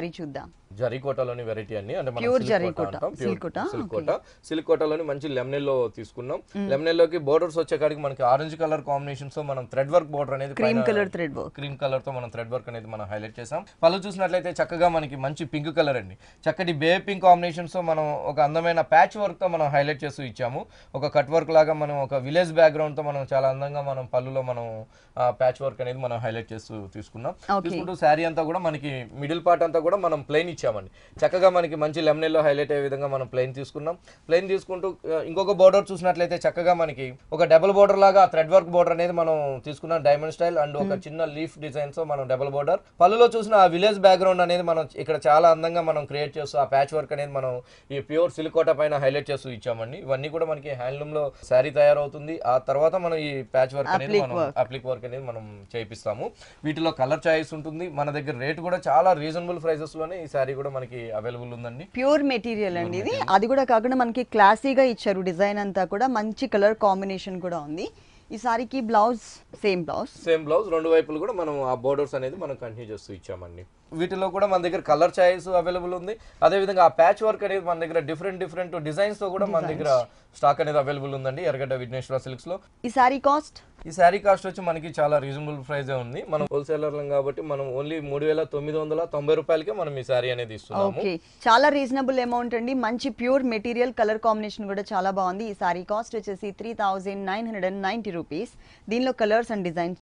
Sorry చూద్దాం zari కోటలోని variety అన్ని అంటే మనం Pure silk జరీ కోట కోట. అంటాం. Pure Silk Kota? silk Kota silk కోటలోని మంచి లెమనెల్లో తీసుకున్నాం లెమనెల్లోకి బోర్డర్స్ వచ్చే కాడికి మనకి ఆరెంజ్ కలర్ కాంబినేషన్స్ తో మనం థ్రెడ్ వర్క్ బోర్డర్ అనేది cream colour thread work cream colour తో మనం థ్రెడ్ వర్క్ అనేది మనం హైలైట్ చేసాం పళ్ళు చూసినట్లయితే చక్కగా మనకి మంచి పింక్ కలర్ అండి చక్కటి బే పింక్ కాంబినేషన్స్ తో మనం ఒక అందమైన ప్యాచ్ వర్క్ తో మనం హైలైట్ చేస్తూ ఇచ్చాము ఒక కట్ వర్క్ లాగా మనం ఒక విలేజ్ బ్యాక్గ్రౌండ్ తో మనం చాలా అందంగా మనం పళ్ళులో మనం ప్యాచ్ వర్క్ అనేది మనం హైలైట్ చేస్తూ తీసుకున్నాం Okay. తీసుకుంటూ శారీ అంతా కూడా మనకి మిడిల్ పార్ట్ అంతా కూడా మనం ప్లెయిన్ ఇచ్చామండి చక్కగా మనకి మంచి లెమనెల్లో హైలైట్ అయ్యే విధంగా మనం ప్లెయిన్ తీసుకున్నాం ప్లెయిన్ తీసుకుంటూ ఆ, ఇంకొక బోర్డర్ చూసినట్లయితే చక్కగా మనకి ఒక డబుల్ బోర్డర్ లాగా థ్రెడ్ వర్క్ బోర్డర్ అనేది మనం తీసుకున్నాం డైమండ్ స్టైల్ అండ్ ఒక చిన్న లీఫ్ డిజైన్స్ మనం డబుల్ బోర్డర్ పళ్ళులో చూసిన ఆ విలేజ్ బ్యాక్గ్రౌండ్ అనేది మనం ఇక్కడ చాలా అందంగా మనం క్రియేట్ చేస్తూ ఆ ప్యాచ్ వర్క్ అనేది మనం ఈ ప్యూర్ సిలికోట పైన హైలైట్ చేస్తూ ఇచ్చామండి ఇవన్నీ కూడా మనకి హ్యాండ్లూమ్ లో శారీ తయారవుతుంది ఆ తర్వాత మనం ఈ ప్యాచ్ వర్క్ అనేది Applique మనం work. అప్లిక్ వర్క్ అనేది మనం చేయిస్తాము వీటిలో కలర్ చాయిస్ ఉంటుంది మన దగ్గర రేట్ కూడా చాలా రీజనబుల్ ప్రైసెస్ లోనే ఈ శారీ కూడా మనకి అవైలబుల్ ఉందండి ప్యూర్ మెటీరియల్ అండి ఇది అది కూడా కాకుండా మనకి క్లాసీగా ఇచ్చారు డిజైన్ అంతా కూడా మంచి కలర్ కాంబినేషన్ కూడా ఉంది ఈ సారీకి blouse same blouse same blouse రెండు వైపులు కూడా మనం ఆ బోర్డర్స్ అనేది మనం కంటిన్యూ చేస్తూ ఇచ్చామండి వీటిలో కూడా మన దగ్గర కలర్ చాయిస్ అవైలబుల్ ఉంది అదే విధంగా ఆ ప్యాచ్ వర్క్ అనేది మన దగ్గర డిఫరెంట్ డిఫరెంట్ డిజైన్స్ తో కూడా మన దగ్గర స్టాక్ అనేది అవైలబుల్ ఉందండి ఎర్రగడ్డ విఘ్నేశ్వర సిల్క్స్ లో ఈ సారీ కాస్ట్ ఈ శారీ కాస్ట్ వచ్చి మనకి చాలా రీజనబుల్ ప్రైస్ ఉంది మనం హోల్సేలర్లం కాబట్టి మనం ఓన్లీ మూడు వేల తొమ్మిది వందల తొంభై రూపాయలకే మనం ఈ శారీ అనేది ఇస్తున్నాము ఓకే చాలా రీజనబుల్ అమౌంట్ అండి మంచి ప్యూర్ మెటీరియల్ కలర్ కాంబినేషన్ కూడా చాలా బాగుంది ఈ సారీ కాస్ట్ వచ్చేసి three thousand nine hundred and ninety rupees దీనిలో కలర్స్ అండ్ డిజైన్స్